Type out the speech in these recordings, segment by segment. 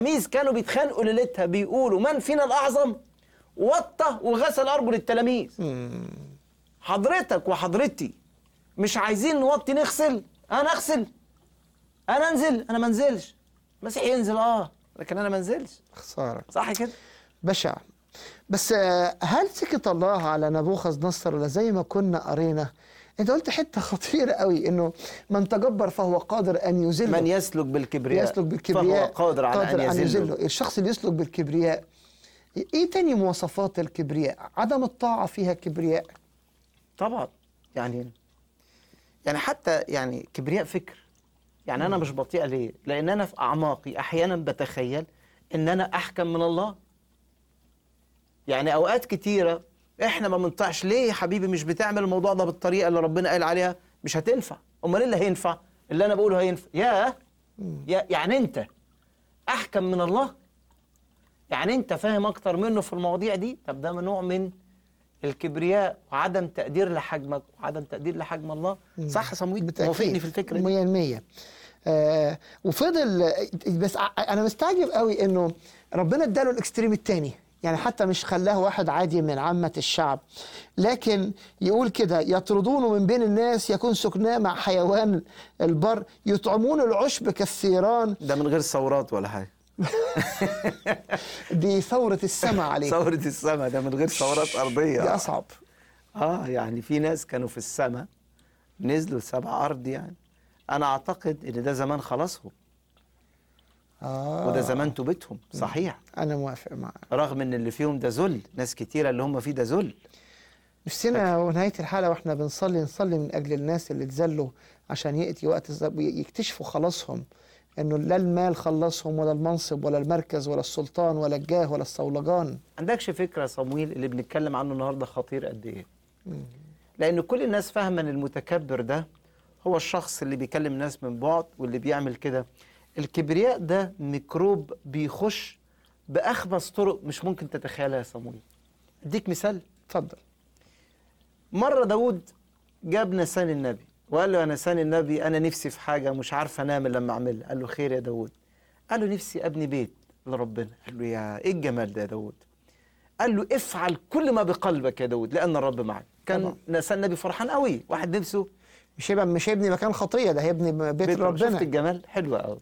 التلاميذ كانوا بيتخانقوا ليلتها بيقولوا من فينا الاعظم وطى وغسل ارجل التلاميذ حضرتك وحضرتي مش عايزين نوطي نغسل انا اغسل انا انزل انا ما انزلش المسيح ينزل اه لكن انا ما انزلش خساره صح كده بشع بس آه، هل سكت الله على نبوخذ نصر ولا زي ما كنا قرينا انت قلت حته خطيره قوي انه من تجبر فهو قادر ان يذله من يسلك بالكبرياء يسلك بالكبرياء فهو قادر على ان يذله الشخص اللي يسلك بالكبرياء ايه تاني مواصفات الكبرياء عدم الطاعه فيها كبرياء طبعا يعني يعني حتى يعني كبرياء فكر يعني انا مش بطيء ليه لان انا في اعماقي احيانا بتخيل ان انا احكم من الله يعني اوقات كتيره احنا ما بنطيعش ليه يا حبيبي مش بتعمل الموضوع ده بالطريقه اللي ربنا قال عليها مش هتنفع امال ايه اللي هينفع اللي انا بقوله هينفع يا يا يعني انت احكم من الله يعني انت فاهم اكتر منه في المواضيع دي طب ده نوع من الكبرياء وعدم تقدير لحجمك وعدم تقدير لحجم الله صح يا صمويل موافقني في الفكره دي 100% آه وفضل بس ع- انا مستعجب قوي انه ربنا اداله الاكستريم الثاني يعني حتى مش خلاه واحد عادي من عامة الشعب لكن يقول كده يطردونه من بين الناس يكون سكناه مع حيوان البر يطعمون العشب كالثيران ده من غير ثورات ولا حاجه دي ثورة السماء عليه ثورة السماء ده من غير ثورات أرضية دي أصعب اه يعني في ناس كانوا في السماء نزلوا سبع أرض يعني أنا أعتقد إن ده زمان خلاصهم آه وده زمان توبتهم صحيح أنا موافق معك رغم إن اللي فيهم ده ذل ناس كتيرة اللي هم فيه ده ذل نفسنا ونهاية الحلقة واحنا بنصلي نصلي من أجل الناس اللي اتذلوا عشان يأتي وقت الز- يكتشفوا خلاصهم إنه لا المال خلصهم ولا المنصب ولا المركز ولا السلطان ولا الجاه ولا الصولجان عندكش فكرة يا صمويل اللي بنتكلم عنه النهاردة خطير قد إيه لأن كل الناس فاهمة إن المتكبر ده هو الشخص اللي بيكلم الناس من بعد واللي بيعمل كده الكبرياء ده ميكروب بيخش بأخبث طرق مش ممكن تتخيلها يا صمويل أديك مثال اتفضل مرة داود جاب نسان النبي وقال له يا نسان النبي أنا نفسي في حاجة مش عارف أنام إلا لما أعملها قال له خير يا داود قال له نفسي أبني بيت لربنا قال له يا إيه الجمال ده يا داود قال له افعل كل ما بقلبك يا داود لأن الرب معك كان طبعا. نسان النبي فرحان قوي واحد نفسه مش هيبقى مش هيبني مكان خطية ده هيبني بيت, بيت شفت ربنا الجمال حلوة قوي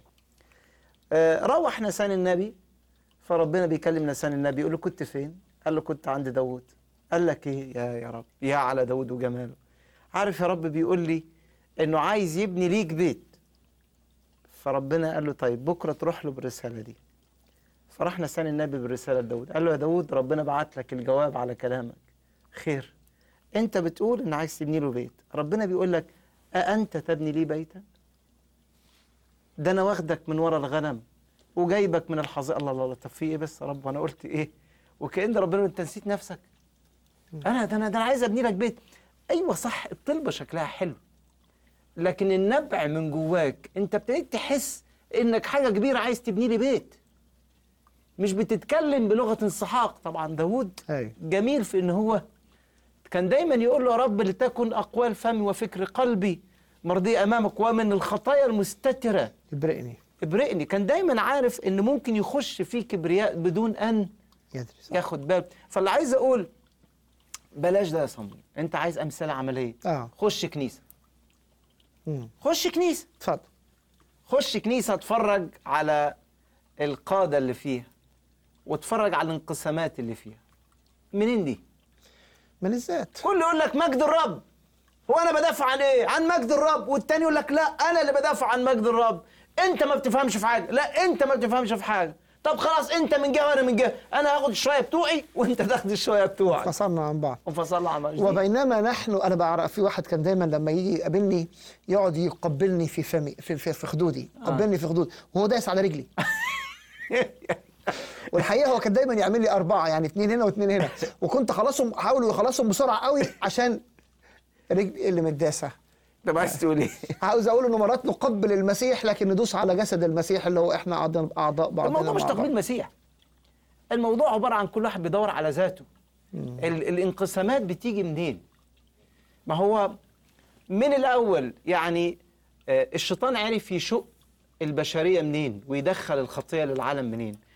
آه روح نسان النبي فربنا بيكلم نسان النبي يقول له كنت فين قال له كنت عند داود قال لك ايه يا يا رب يا على داود وجماله عارف يا رب بيقول لي انه عايز يبني ليك بيت فربنا قال له طيب بكره تروح له بالرساله دي فراح نسان النبي بالرساله لداود قال له يا داود ربنا بعت لك الجواب على كلامك خير انت بتقول ان عايز تبني له بيت ربنا بيقول لك أأنت تبني لي بيتا ده انا واخدك من ورا الغنم وجايبك من الحظيره الله الله الله طب في ايه بس يا رب وانا قلت ايه وكأن ربنا يقول انت نسيت نفسك انا ده انا ده انا عايز ابني لك بيت ايوه صح الطلبه شكلها حلو لكن النبع من جواك انت ابتديت تحس انك حاجه كبيره عايز تبني لي بيت مش بتتكلم بلغه انسحاق طبعا داود أيوة. جميل في ان هو كان دايما يقول له يا رب لتكن اقوال فمي وفكر قلبي مرضي امامك ومن الخطايا المستتره يبرئني ابرئني كان دايما عارف ان ممكن يخش في كبرياء بدون ان يدري صح. ياخد باله فاللي عايز اقول بلاش ده يا صمويل انت عايز امثله عمليه اه خش كنيسه مم. خش كنيسه اتفضل خش كنيسه اتفرج على القاده اللي فيها واتفرج على الانقسامات اللي فيها منين دي من الذات كله يقول لك مجد الرب هو انا بدافع عن ايه عن مجد الرب والتاني يقول لك لا انا اللي بدافع عن مجد الرب انت ما بتفهمش في حاجه لا انت ما بتفهمش في حاجه طب خلاص انت من جهه وانا من جهه انا هاخد الشويه بتوعي وانت تاخد الشويه بتوعك فصلنا عن بعض وفصلنا على مجد وبينما نحن انا بعرف في واحد كان دايما لما يجي يقابلني يقعد يقبلني في فمي في, في, في خدودي يقبلني في خدودي وهو دايس على رجلي والحقيقه هو كان دايما يعمل لي اربعه يعني اثنين هنا واثنين هنا وكنت خلاصهم حاولوا يخلصهم بسرعه قوي عشان رجلي اللي متداسه طب عايز تقول ايه عاوز اقول انه مرات نقبل المسيح لكن ندوس على جسد المسيح اللي هو احنا أعضاء- اعضاء بعضنا الموضوع مش مع تقبيل بعض. مسيح الموضوع عباره عن كل واحد بيدور على ذاته ال الانقسامات بتيجي منين ما هو من الاول يعني آه، الشيطان عرف يشق البشريه منين ويدخل الخطيه للعالم منين